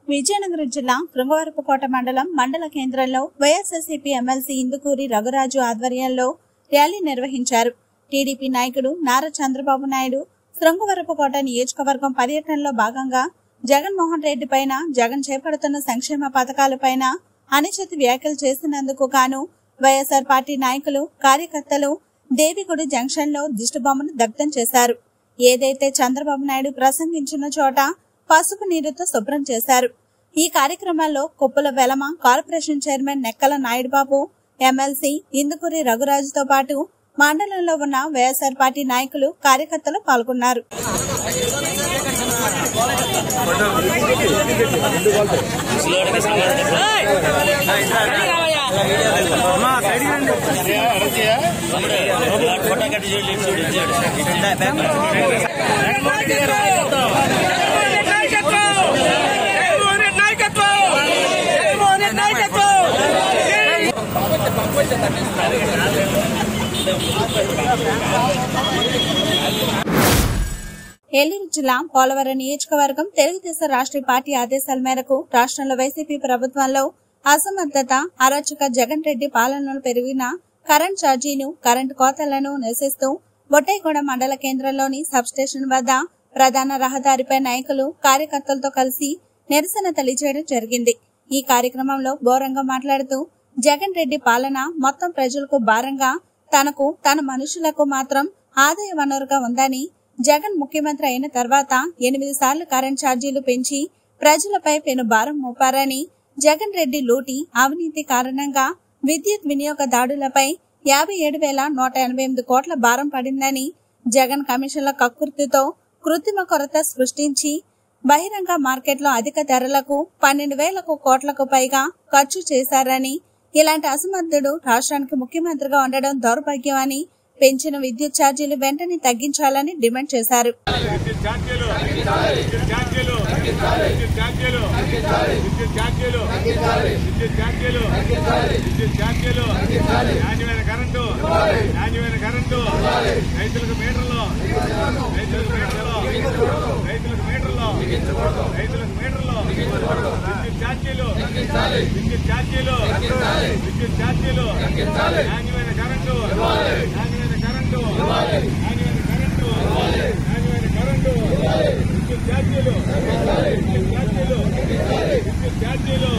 విజయనగరం జిల్లా కృంగవరపుకోట మండలం మండల కేంద్రంలో వైఎస్ఆర్సీపీ ఎమ్మెల్సీ ఇందుకూరి రఘురాజు ఆధ్వర్యంలో ర్యాలీ నిర్వహించారు టీడీపీ నాయకుడు నారా చంద్రబాబు నాయుడు శృంగవరపుకోట నియోజకవర్గం పర్యటనలో భాగంగా జగన్మోహన్ రెడ్డి పైన జగన్ చేపడుతున్న సంక్షేమ పథకాలపైన అనుచిత వ్యాఖ్యలు చేసినందుకు గాను వైఎస్ఆర్ పార్టీ నాయకులు కార్యకర్తలు దేవిగుడి జంక్షన్ లో దిష్టిబొమ్మను దగ్ధం చేశారు ఏదైతే చంద్రబాబు నాయుడు ప్రసంగించిన చోట పసుపు నీరుతో శుభ్రం చేశారు ఈ కార్యక్రమంలో Kuppala Velama corporation chairman Nekkala Naidubabu MLC Indukuri రఘురాజుతో పాటు మండలంలో ఉన్న వైఎస్ఆర్ పార్టీ నాయకులు కార్యకర్తలు పాల్గొన్నారు ఏలూరు జిల్లా పోలవరం నియోజకవర్గం తెలుగుదేశం రాష్ట్ర పార్టీ ఆదేశాల మేరకు రాష్ట్రంలో వైసీపీ ప్రభుత్వంలో అసమర్థత అరాచక జగన్ రెడ్డి పాలనలో పెరిగిన కరెంట్ ఛార్జీలు కరెంటు కోతలను నిరసిస్తూ బొట్టైగూడ మండల కేంద్రంలోని సబ్స్టేషన్ వద్ద ప్రధాన రహదారిపై నాయకులు కార్యకర్తలతో కలిసి నిరసన తెలియజేయడం జరిగింది ఈ కార్యక్రమంలో బోరంగా మాట్లాడుతూ జగన్ రెడ్డి పాలన మొత్తం ప్రజలకు భారంగా తనకు తన మనుషులకు మాత్రం ఆదాయ వనరుగా ఉందని జగన్ ముఖ్యమంత్రి అయిన తర్వాత ఎనిమిది సార్లు కరెంట్ ఛార్జీలు పెంచి ప్రజలపై పెను భారం మోపారని జగన్ రెడ్డి లూటి అవినీతి కారణంగా విద్యుత్ వినియోగ దాడులపై యాభై ఏడు వేల నూట ఎనభై ఎనిమిది కోట్ల భారం పడిందని జగన్ కమిషన్ల కక్కుర్తితో కృత్రిమ కొరత సృష్టించి బహిరంగ మార్కెట్లో అధిక ధరలకు పన్నెండు వేలకు కోట్లకు పైగా ఖర్చు చేశారని ఇలాంటి అసమర్థుడు రాష్ట్రానికి ముఖ్యమంత్రిగా ఉండడం దౌర్భాగ్యం అని పెంచిన విద్యుత్ ఛార్జీలు వెంటనే తగ్గించాలని డిమాండ్ చేశారు విద్యుత్ ఛార్జీలు విద్యుత్ ఛార్జీలు విద్యుత్ ఛార్జీలు విద్యుత్ ఛార్జీలు విద్యుత్ ఛార్జీలు విద్యుత్ ఛార్జీలు నాణ్యమైన కరెంటు నాణ్యమైన కరెంటు రైతులకు మీటర్లు రైతులకు మీటర్లు రైతులకు మీటర్లు రైతులకు మీటర్లు విద్యుత్ ఛార్జీలు విద్యుత్ ఛార్జీలు విద్యుత్ ఛార్జీలు నాణ్యమైన కరెంటు నాణ్యమైన కరెంటు నాణ్యమైన కరెంటు నాణ్యమైన కరెంటు విద్యుత్ ఛార్జీలు విద్యుత్ ఛార్జీలు విద్యుత్ ఛార్జీలు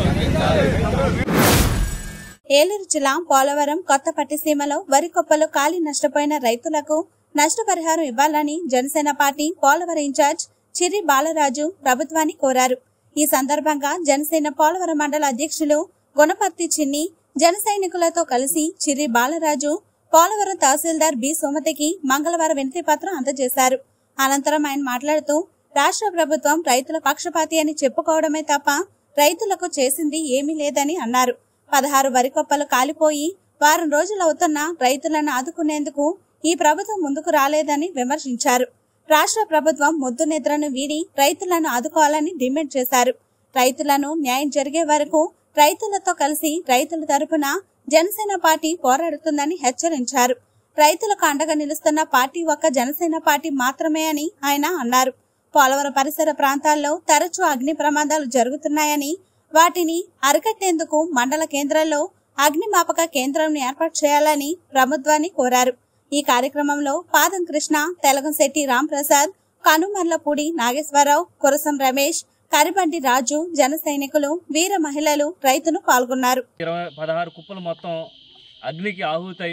ఏలూరు జిల్లా పోలవరం కొత్త పట్టిసీమలో వరి కుప్పలు కాలి నష్టపోయిన రైతులకు నష్టపరిహారం ఇవ్వాలని జనసేన పార్టీ పోలవరం ఇన్ఛార్జ్ చిర్రి బాలరాజు ప్రభుత్వాన్ని కోరారు ఈ సందర్భంగా జనసేన పోలవరం మండల అధ్యక్షులు గుణపర్తి చిన్ని జన సైనికులతో కలిసి చిర్రి బాలరాజు పోలవరం తహసీల్దార్ బి సుమతికి మంగళవారం వినతి పత్రం అందజేశారు అనంతరం ఆయన మాట్లాడుతూ రాష్ట్ర ప్రభుత్వం రైతుల పక్షపాతి అని చెప్పుకోవడమే తప్ప రైతులకు చేసింది ఏమీ లేదని అన్నారు పదహారు వరి కొప్పలు కాలిపోయి వారం రోజులు అవుతున్నా రైతులను ఆదుకునేందుకు ఈ ప్రభుత్వం ముందుకు రాలేదని విమర్శించారు రాష్ట్ర ప్రభుత్వం ముద్దు నిద్రను వీడి రైతులను ఆదుకోవాలని డిమాండ్ చేశారు రైతులను న్యాయం జరిగే వరకు రైతులతో కలిసి రైతుల తరపున జనసేన పార్టీ పోరాడుతుందని హెచ్చరించారు రైతులకు అండగా నిలుస్తున్న పార్టీ ఒక్క జనసేన పార్టీ మాత్రమే అని ఆయన అన్నారు పోలవరం పరిసర ప్రాంతాల్లో తరచూ అగ్ని ప్రమాదాలు జరుగుతున్నాయని వాటిని అరికట్టేందుకు మండల కేంద్రంలో అగ్నిమాపక కేంద్రం ఏర్పాటు చేయాలని ప్రభుత్వాన్ని కోరారు ఈ కార్యక్రమంలో పాదం కృష్ణ తెలగంశెట్టి రాంప్రసాద్ కనుమర్లపూడి నాగేశ్వరరావు కురసం రమేష్ కరిబండి రాజు జన సైనికులు వీర మహిళలు రైతులు పాల్గొన్నారు ఇరవై పదహారు కుప్పలు మొత్తం అగ్నికి ఆహుతై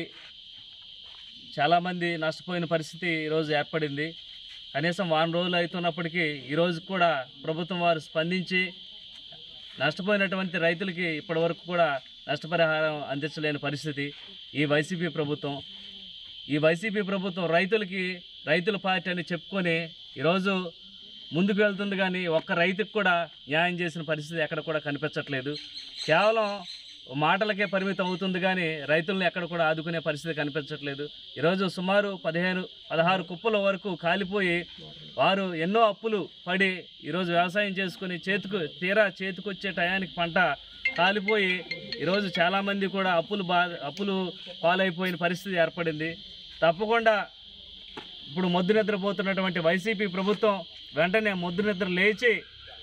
చాలామంది నష్టపోయిన పరిస్థితి ఈరోజు ఏర్పడింది కనీసం వారం రోజులు అవుతున్నప్పటికీ ఈరోజు కూడా ప్రభుత్వం వారు స్పందించి నష్టపోయినటువంటి రైతులకి ఇప్పటివరకు కూడా నష్టపరిహారం అందించలేని పరిస్థితి ఈ వైసీపీ ప్రభుత్వం ఈ వైసీపీ ప్రభుత్వం రైతులకి రైతుల పార్టీ అని చెప్పుకొని ఈరోజు ముందుకు వెళ్తుంది కానీ ఒక్క రైతుకు కూడా న్యాయం చేసిన పరిస్థితి ఎక్కడ కూడా కనిపించట్లేదు కేవలం మాటలకే పరిమితం అవుతుంది కానీ రైతులను ఎక్కడ కూడా ఆదుకునే పరిస్థితి కనిపించట్లేదు ఈరోజు సుమారు పదిహేను పదహారు కుప్పల వరకు కాలిపోయి వారు ఎన్నో అప్పులు పడి ఈరోజు వ్యవసాయం చేసుకుని చేతికు తీరా చేతికొచ్చే టయానికి పంట కాలిపోయి ఈరోజు చాలామంది కూడా అప్పులు బా అప్పులు పాలైపోయిన పరిస్థితి ఏర్పడింది తప్పకుండా ఇప్పుడు మొద్దు నిద్రపోతున్నటువంటి వైసీపీ ప్రభుత్వం వెంటనే మొద్దు నిద్ర లేచి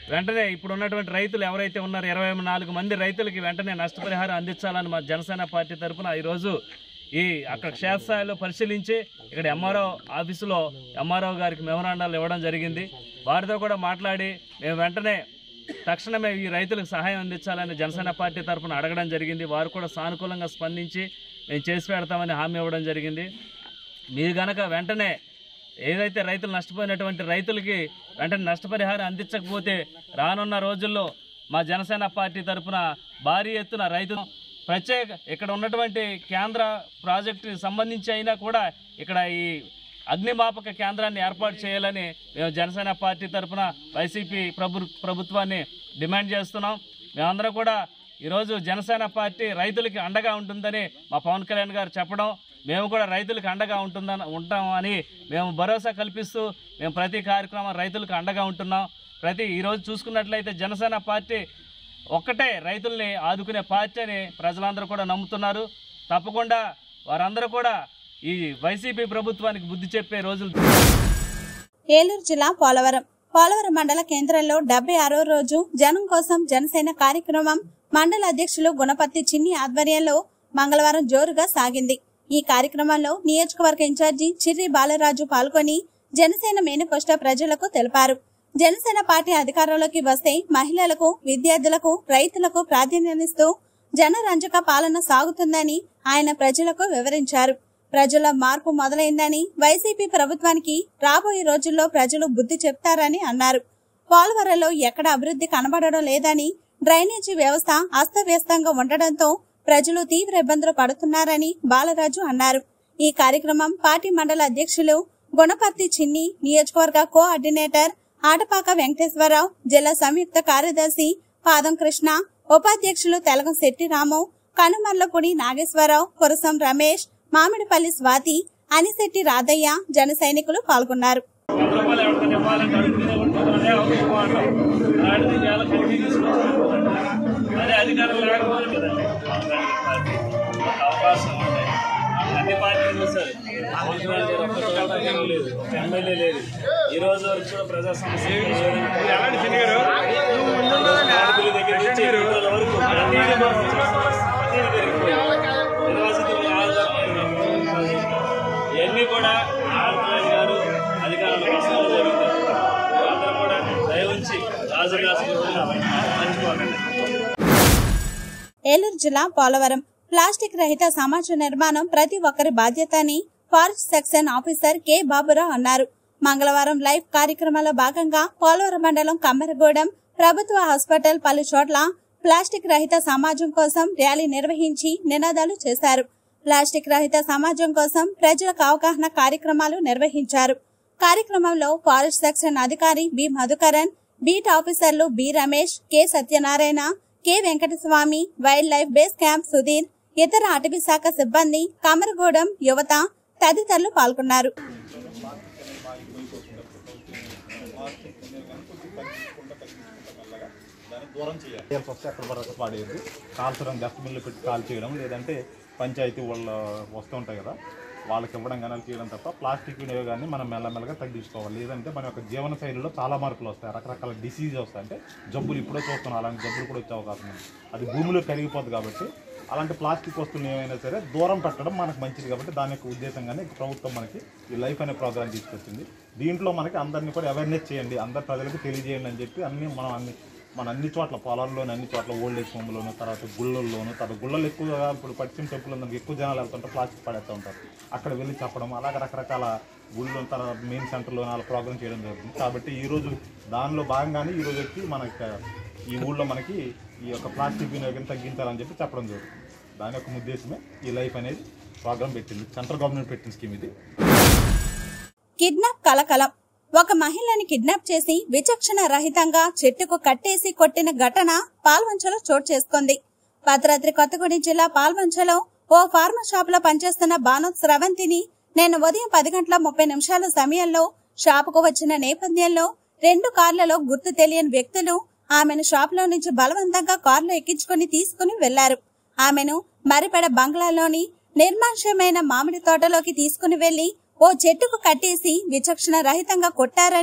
వెంటనే ఇప్పుడు ఉన్నటువంటి రైతులు ఎవరైతే ఉన్నారో ఇరవై నాలుగు మంది రైతులకి వెంటనే నష్టపరిహారం అందించాలని మా జనసేన పార్టీ తరఫున ఈరోజు ఈ అక్కడ క్షేత్రస్థాయిలో పరిశీలించి ఇక్కడ ఎంఆర్ఓ ఆఫీసులో ఎంఆర్ఓ గారికి మెమరాండాలు ఇవ్వడం జరిగింది వారితో కూడా మాట్లాడి మేము వెంటనే తక్షణమే ఈ రైతులకు సహాయం అందించాలని జనసేన పార్టీ తరఫున అడగడం జరిగింది వారు కూడా సానుకూలంగా స్పందించి మేము చేసి పెడతామని హామీ ఇవ్వడం జరిగింది మీరు గనక వెంటనే ఏదైతే రైతులు నష్టపోయినటువంటి రైతులకి వెంటనే నష్టపరిహారం అందించకపోతే రానున్న రోజుల్లో మా జనసేన పార్టీ తరఫున భారీ ఎత్తున రైతు ప్రత్యేక ఇక్కడ ఉన్నటువంటి కేంద్ర ప్రాజెక్టుకి సంబంధించి అయినా కూడా ఇక్కడ ఈ అగ్నిమాపక కేంద్రాన్ని ఏర్పాటు చేయాలని మేము జనసేన పార్టీ తరఫున వైసీపీ ప్రభు ప్రభుత్వాన్ని డిమాండ్ చేస్తున్నాం మేమందరం కూడా ఈరోజు జనసేన పార్టీ రైతులకి అండగా ఉంటుందని మా పవన్ కళ్యాణ్ గారు చెప్పడం మేము కూడా రైతులకు అండగా ఉంటుందని ఉంటామని మేము భరోసా కల్పిస్తూ మేము ప్రతి కార్యక్రమం రైతులకు అండగా ఉంటున్నాం ప్రతి ఈరోజు చూసుకున్నట్లయితే జనసేన పార్టీ ఒక్కటే రైతుల్ని ఆదుకునే పార్టీ అని ప్రజలందరూ కూడా నమ్ముతున్నారు తప్పకుండా వారందరూ కూడా ఈ వైసీపీ ప్రభుత్వానికి బుద్ధి చెప్పే రోజులు ఏలూరు జిల్లా పోలవరం పోలవరం మండల కేంద్రంలో డెబ్బై ఆరో రోజు జనం కోసం జనసేన కార్యక్రమం మండల అధ్యక్షులు గుణపతి చిన్ని ఆధ్వర్యంలో మంగళవారం జోరుగా సాగింది ఈ కార్యక్రమంలో నియోజకవర్గ ఇన్ఛార్జి చిర్రి బాలరాజు పాల్గొని జనసేన మేనిఫెస్టో ప్రజలకు తెలిపారు జనసేన పార్టీ అధికారంలోకి వస్తే మహిళలకు విద్యార్థులకు రైతులకు ప్రాధాన్యమిస్తూ జనరంజక పాలన సాగుతుందని ఆయన ప్రజలకు వివరించారు ప్రజల మార్పు మొదలైందని వైసీపీ ప్రభుత్వానికి రాబోయే రోజుల్లో ప్రజలు బుద్ధి చెప్తారని అన్నారు పోలవరంలో ఎక్కడ అభివృద్ధి కనబడడం లేదని డ్రైనేజీ వ్యవస్థ అస్తవ్యస్తంగా ఉండడంతో ప్రజలు తీవ్ర ఇబ్బందులు పడుతున్నారని బాలరాజు అన్నారు ఈ కార్యక్రమం పార్టీ మండల అధ్యక్షులు గుణపర్తి చిన్ని నియోజకవర్గ కోఆర్డినేటర్ ఆటపాక వెంకటేశ్వరరావు జిల్లా సంయుక్త కార్యదర్శి పాదం కృష్ణ ఉపాధ్యక్షులు తెలగం శెట్టి రాము కనుమర్లపూడి నాగేశ్వరరావు కురసం రమేష్ మామిడిపల్లి స్వాతి అనిశెట్టి రాధయ్య జన సైనికులు పాల్గొన్నారు వంద రూపాయలు ఎవరికైనా ఇవ్వాలంటే అడుగుతూనే ఉంటారు. అదే అవసరం అంటాం. అలాంటిది ఇవాళ కమిటీ తీసుకొచ్చారు. అదే అధికారం లేకపోతే కదండి. ఒక అవకాశం ఉంటాయి అన్ని పార్టీలు చూస్తారు అవసరాలు లేదు. ఒక్క చోట ఏమీ లేదు ఒక ఎమ్మెల్యే లేదు ఈ రోజు వరకు కూడా ప్రజా సమస్యలు ఎలాంటి చిన్ని గారు కార్మికుల దగ్గర నుంచి ఎన్నికల వరకు అన్ని అన్ని పెరిగిపోయాయి. నిర్వాసితుల ఆధారం ఇవన్నీ కూడా ఆంధ్రప్రదేశ్ గారు అధికారుల కోసం జరుగుతాయి అందరూ కూడా దయవుంచి రాజుగాసి మర్చిపోకండి ఏలూరు జిల్లా పోలవరం ప్లాస్టిక్ రహిత సమాజ నిర్మాణం ప్రతి ఒక్కరి బాధ్యత అని forest section officer K Baburao అన్నారు మంగళవారం లైవ్ కార్యక్రమంలో భాగంగా పోలవరం మండలం కమ్మరగూడెం ప్రభుత్వ హాస్పిటల్ పలు చోట్ల ప్లాస్టిక్ రహిత సమాజం కోసం ర్యాలీ నిర్వహించి నినాదాలు చేశారు ప్లాస్టిక్ రహిత సమాజం కోసం ప్రజలకు అవగాహన కార్యక్రమాలు నిర్వహించారు కార్యక్రమంలో ఫారెస్ట్ సెక్షన్ అధికారి బి మధుకరన్ బీట్ ఆఫీసర్లు B Ramesh K Satyanarayana K Venkataswamy wild life base camp Sudheer ఇతర అటవీ శాఖ సిబ్బంది కమరగూడెం యువత తదితరులు పాల్గొన్నారు దాన్ని దూరం చేయాలి చేయాల్సి వస్తే అక్కడ వరకు పాడేది కాల్చడం డస్ట్బిన్లో పెట్టి కాల్ చేయడం లేదంటే పంచాయతీ వాళ్ళు వస్తూ ఉంటాయి కదా వాళ్ళకి ఇవ్వడం కానీ అలా చేయడం తప్ప ప్లాస్టిక్ వినియోగాన్ని మనం మెల్లమెల్లగా తగ్గించుకోవాలి లేదంటే మన యొక్క జీవన శైలిలో చాలా మార్పులు వస్తాయి రకరకాల డిసీజ్ వస్తాయి అంటే జబ్బులు ఇప్పుడే చూస్తున్నాం అలాంటి జబ్బులు కూడా వచ్చే అవకాశం ఉంది అది భూమిలో కరిగిపోద్ది కాబట్టి అలాంటి ప్లాస్టిక్ వస్తువులు ఏమైనా సరే దూరం పెట్టడం మనకు మంచిది కాబట్టి దాని యొక్క ఉద్దేశంగానే ప్రభుత్వం మనకి ఈ లైఫ్ అనే ప్రోగ్రామ్ తీసుకొచ్చింది దీంట్లో మనకి అందరినీ కూడా అవేర్నెస్ చేయండి అందరి ప్రజలకు తెలియజేయండి అని చెప్పి అన్ని మనం అన్ని మన అన్ని చోట్ల పొలాల్లోని అన్ని చోట్ల ఓల్డ్ ఏజ్ హోమ్లోను తర్వాత గుళ్ళల్లోను తర్వాత గుళ్ళలు ఎక్కువగా ఇప్పుడు పశ్చిమ టెంపుల్ ఉందని ఎక్కువ జనాలు వెళ్తుంటే ప్లాస్టిక్ పడేస్తూ ఉంటారు అక్కడ వెళ్ళి చెప్పడం అలాగే రకరకాల గుళ్ళు తర్వాత మెయిన్ సెంటర్లో అలా ప్రోగ్రామ్ చేయడం జరుగుతుంది కాబట్టి ఈ రోజు దానిలో భాగంగానే ఈ రోజు వచ్చి మనకి ఈ ఊళ్ళో మనకి ఈ యొక్క ప్లాస్టిక్ వినియోగం తగ్గించాలని చెప్పి చెప్పడం జరుగుతుంది దాని యొక్క ఉద్దేశమే ఈ లైఫ్ అనేది ప్రోగ్రామ్ పెట్టింది సెంట్రల్ గవర్నమెంట్ పెట్టిన స్కీమ్ ఇది కిడ్నాప్ కలకలం ఒక మహిళని కిడ్నాప్ చేసి విచక్షణ రహితంగా చెట్టుకు కట్టేసి కొట్టిన ఘటన పాల్వంచలో చోటు చేసుకుంది భద్రాద్రి కొత్తగూడెం జిల్లా పాల్వంచలో ఓ ఫార్మా షాప్ లో పనిచేస్తున్న బానోత్ స్రవంతిని నేను ఉదయం పది గంటల ముప్పై నిమిషాల సమయంలో షాపుకు వచ్చిన నేపథ్యంలో రెండు కార్లలో గుర్తు తెలియని వ్యక్తులు ఆమెను షాప్ లో నుంచి బలవంతంగా కారులో ఎక్కించుకుని తీసుకుని వెళ్లారు ఆమెను మరిపెడ బంగ్లాలోని నిర్మానుష్యమైన మామిడి తోటలోకి తీసుకుని వెళ్లి ఓ చెట్టుకు కట్టేసి విచక్షణ రహితంగా కొట్టారని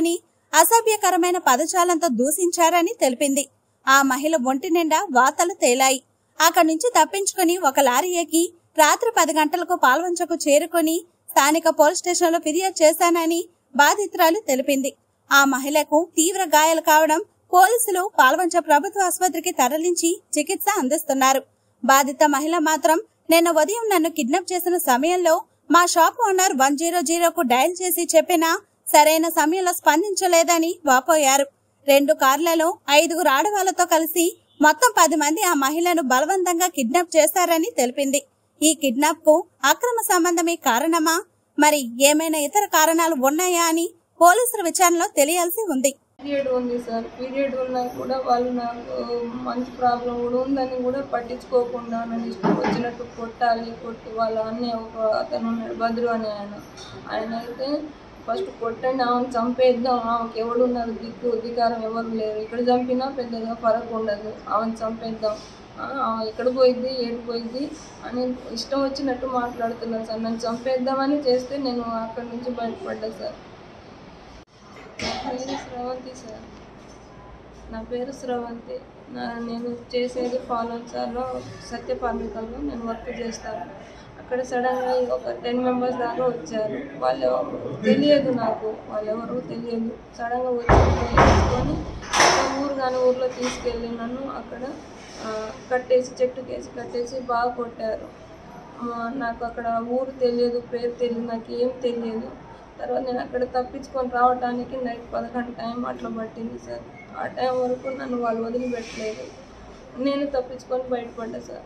అసభ్యకరమైన పదజాలంతో దూషించారని తెలిపింది ఆ మహిళ ఒంటి నిండా వాతలు తేలాయి అక్కడి నుంచి తప్పించుకుని ఒక లారీ ఎక్కి రాత్రి పది గంటలకు పాల్వంచకు చేరుకుని స్థానిక పోలీస్ స్టేషన్లో ఫిర్యాదు చేశానని బాధితురాలు తెలిపింది ఆ మహిళకు తీవ్ర గాయాలు కావడం పోలీసులు పాల్వంచ ప్రభుత్వ ఆసుపత్రికి తరలించి చికిత్స అందిస్తున్నారు బాధిత మహిళ మాత్రం నిన్న ఉదయం నన్ను కిడ్నాప్ చేసిన సమయంలో మా షాప్ ఓనర్ వన్ జీరో జీరోకు డయల్ చేసి చెప్పినా సరైన సమయంలో స్పందించలేదని వాపోయారు రెండు కార్లలో ఐదుగురు ఆడవాళ్లతో కలిసి మొత్తం పది మంది ఆ మహిళను బలవంతంగా కిడ్నాప్ చేశారని తెలిపింది ఈ కిడ్నాప్ కు అక్రమ సంబంధమే కారణమా మరి ఏమైనా ఇతర కారణాలు ఉన్నాయా అని పోలీసుల విచారణలో తెలియాల్సి ఉంది పీరియడ్ ఉంది సార్ పీరియడ్ ఉన్నా కూడా వాళ్ళు నాకు మంచి ప్రాబ్లం కూడా ఉందని కూడా పట్టించుకోకుండా నన్ను ఇష్టం వచ్చినట్టు కొట్టాలి కొట్టి వాళ్ళ అన్నీ ఒక అతను ఉన్నాడు భద్రు అని ఆయన ఆయన అయితే ఫస్ట్ కొట్టండి ఆమెను చంపేద్దాం ఆమెకి ఎవడు ఉన్నారు దిక్కు అధికారం ఎవరు లేరు ఇక్కడ చంపినా పెద్దగా ఫరక్ ఉండదు ఆమెను చంపేద్దాం ఆ, ఆమె ఎక్కడ పోయిద్ది ఏడు పోయిద్ది అని ఇష్టం వచ్చినట్టు మాట్లాడుతున్నాను సార్ నన్ను చంపేద్దామని చేస్తే నేను అక్కడి నుంచి బయటపడ్డా సార్ నా పేరు స్రవంతి సార్ నా పేరు స్రవంతి నా నేను చేసేది పాలన్సార్లో సత్యపార్మికల్లో నేను వర్క్ చేస్తాను అక్కడ సడన్గా ఒక టెన్ మెంబర్స్ దాకా వచ్చారు వాళ్ళు తెలియదు నాకు వాళ్ళు ఎవరు తెలియదు సడన్గా వచ్చి తీసుకొని ఒక ఊరు కానీ ఊర్లో తీసుకెళ్ళి నన్ను అక్కడ ఆ, కట్టేసి చెట్టుకేసి కట్టేసి బాగా కొట్టారు మా నాకు అక్కడ ఊరు తెలియదు పేరు తెలియదు నాకు ఏం తెలియదు తర్వాత నేను అక్కడ తప్పించుకొని రావడానికి నైట్ పదకొండు టైం అట్లా పట్టింది సార్ ఆ టైం వరకు నన్ను వాళ్ళు వదిలిపెట్టలేదు నేను తప్పించుకొని బయటపడ్డా సార్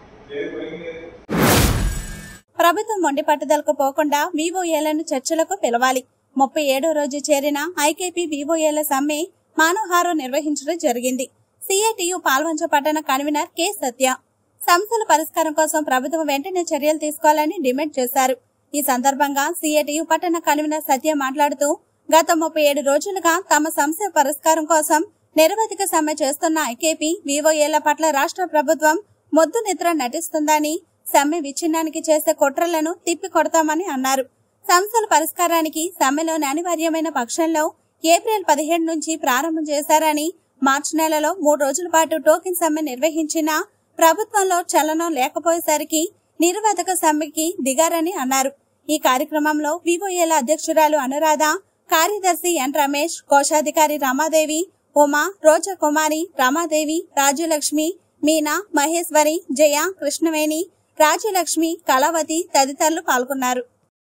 ప్రభుత్వం మొండి పట్టుదలకు పోకుండా వివోఏలను చర్చలకు పిలవాలి ముప్పై ఏడో రోజు చేరిన ఐకేపీ వివోఏల సమ్మె మానవహారం నిర్వహించడం జరిగింది సిఐటియు పాల్వంచ పట్టణ కన్వీనర్ కె సత్య సమస్యల పరిష్కారం కోసం ప్రభుత్వం వెంటనే చర్యలు తీసుకోవాలని డిమాండ్ చేశారు ఈ సందర్భంగా సిఐటియు పట్టణ కన్వీనర్ సత్య మాట్లాడుతూ గత ముప్పై ఏడు రోజులుగా తమ సమస్య పరిష్కారం కోసం నిరవధిక సమ్మె చేస్తున్న ఐకేపీ వివోఏల పట్ల రాష్ట్ర ప్రభుత్వం మొద్దు నిద్ర నటిస్తుందని సమ్మె విచ్ఛిన్నానికి చేసే కుట్రలను తిప్పి కొడతామని అన్నారు సమస్యల పరిష్కారానికి సమ్మెలోని అనివార్యమైన పక్షంలో ఏప్రిల్ పదిహేడు నుంచి ప్రారంభం చేశారని మార్చి నెలలో మూడు రోజుల పాటు టోకెన్ సమ్మె నిర్వహించిన ప్రభుత్వంలో చలనం లేకపోయేసరికి నిరవధక సమ్మెకి దిగారని అన్నారు ఈ కార్యక్రమంలో వివోఏల అధ్యక్షురాలు అనురాధ కార్యదర్శి ఎన్ రమేష్ కోశాధికారి రమాదేవి ఉమా రోజా కుమారి రమాదేవి రాజ్యలక్ష్మి మీనా మహేశ్వరి జయ కృష్ణవేణి రాజ్యలక్ష్మి కళావతి తదితరులు పాల్గొన్నారు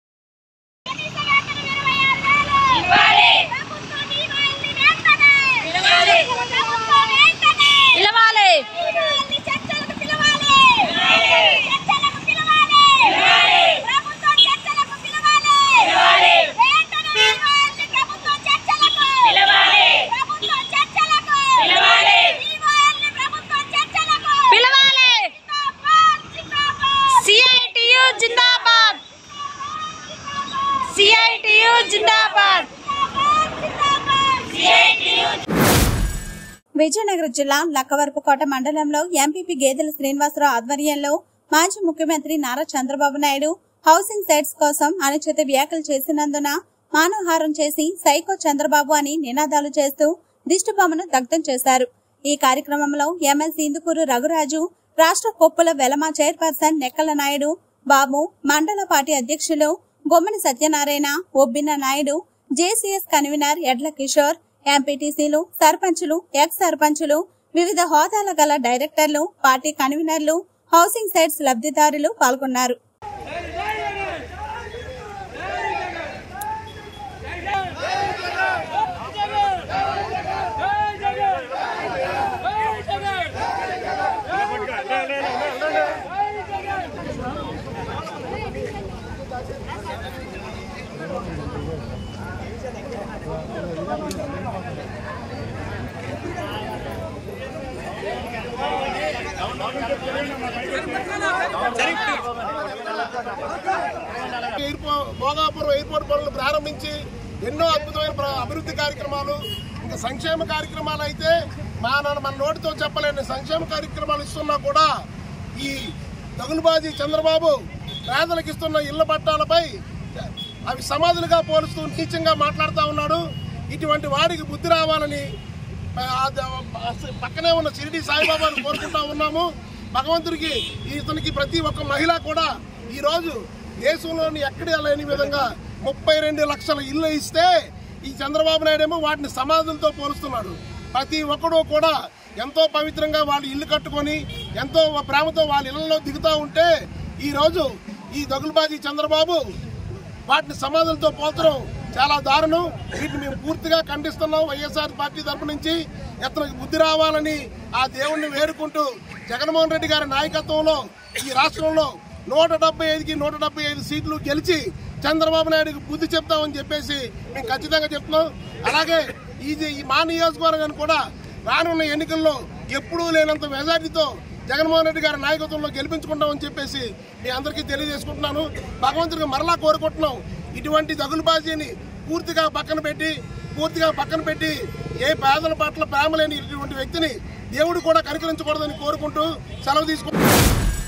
పిలవాలి పిలవాలి సిఐటియు జిందాబాద్ సిఐటియు జిందాబాద్ విజయనగరం జిల్లా లక్కవరపుకోట మండలంలో ఎంపీపీ గేదెల శ్రీనివాసరావు ఆధ్వర్యంలో మాజీ ముఖ్యమంత్రి నారా చంద్రబాబు నాయుడు హౌసింగ్ సైట్స్ కోసం అనుచిత వ్యాఖ్యలు చేసినందున మానవహారం చేసి సైకో చంద్రబాబు అని నినాదాలు చేస్తూ దిష్టిబొమ్మను దగ్ధం చేశారు ఈ కార్యక్రమంలో ఎమ్మెల్సీ ఇందుకూరు రఘురాజు రాష్ట్ర కొప్పుల వెలమ చైర్పర్సన్ నెక్కల నాయుడు బాబు మండల పార్టీ అధ్యక్షులు బొమ్మని సత్యనారాయణ ఒబ్బిన నాయుడు జేసీఎస్ కన్వీనర్ ఎడ్ల కిషోర్ ఎంపీటీసీలు సర్పంచులు ఎక్స్ సర్పంచులు వివిధ హోదాల గల డైరెక్టర్లు పార్టీ కన్వీనర్లు హౌసింగ్ సైట్స్ లబ్ధిదారులు పాల్గొన్నారు ఎయిర్పో- భోగాపురం ఎయిర్పోర్ట్ పనులు ప్రారంభించి ఎన్నో అద్భుతమైన ప్ర- అభివృద్ధి కార్యక్రమాలు ఇంకా సంక్షేమ కార్యక్రమాలు అయితే మా నాన్న మన నోటితో చెప్పలేని సంక్షేమ కార్యక్రమాలు ఇస్తున్నా కూడా ఈ దగులుబాజీ చంద్రబాబు పేదలకు ఇస్తున్న ఇళ్ల పట్టాలపై అవి సమాధులుగా పోలుస్తూ నీచంగా మాట్లాడుతూ ఉన్నాడు ఇటువంటి వాడికి బుద్ధి రావాలని ఆ, ఆ, పక్కనే ఉన్న షిరిడి సాయిబాబాను కోరుకుంటా ఉన్నాము భగవంతుడికి ఇతనికి ప్రతి ఒక్క మహిళ కూడా ఈరోజు దేశంలోని ఎక్కడా లేని విధంగా ముప్పై రెండు లక్షల ఇల్లు ఇస్తే ఈ చంద్రబాబు నాయుడు ఏమో వాటిని సమాధులతో పోలుస్తున్నాడు ప్రతి ఒక్కడు కూడా ఎంతో పవిత్రంగా వాళ్ళు ఇల్లు కట్టుకొని ఎంతో ప్రేమతో వాళ్ళ ఇళ్లలో దిగుతూ ఉంటే ఈ రోజు ఈ దగులుబాజీ చంద్రబాబు వాటిని సమాధులతో పోల్చడం చాలా దారుణం వీటిని మేము పూర్తిగా ఖండిస్తున్నాం వైఎస్ఆర్ పార్టీ తరపు నుంచి ఇతనికి బుద్ధి రావాలని ఆ దేవుణ్ణి వేడుకుంటూ జగన్మోహన్ రెడ్డి గారి నాయకత్వంలో ఈ రాష్ట్రంలో నూట డెబ్బై ఐదుకి నూట డెబ్బై ఐదు సీట్లు గెలిచి చంద్రబాబు నాయుడుకి బుద్ధి చెప్తామని చెప్పేసి మేము ఖచ్చితంగా చెప్తున్నాం అలాగే ఇది ఈ మా నియోజకవర్గాన్ని కూడా రానున్న ఎన్నికల్లో ఎప్పుడూ లేనంత మెజార్టీతో జగన్మోహన్ రెడ్డి గారి నాయకత్వంలో గెలిపించుకుంటామని చెప్పేసి మీ అందరికీ తెలియజేసుకుంటున్నాను భగవంతుడికి మరలా కోరుకుంటున్నాం ఇటువంటి దగులుబాజీని పూర్తిగా పక్కన పెట్టి పూర్తిగా పక్కన పెట్టి ఏ పేదల పట్ల ప్రేమ లేని ఇటువంటి వ్యక్తిని దేవుడు కూడా కనికరించకూడదని కోరుకుంటూ సెలవు తీసుకుంటున్నాను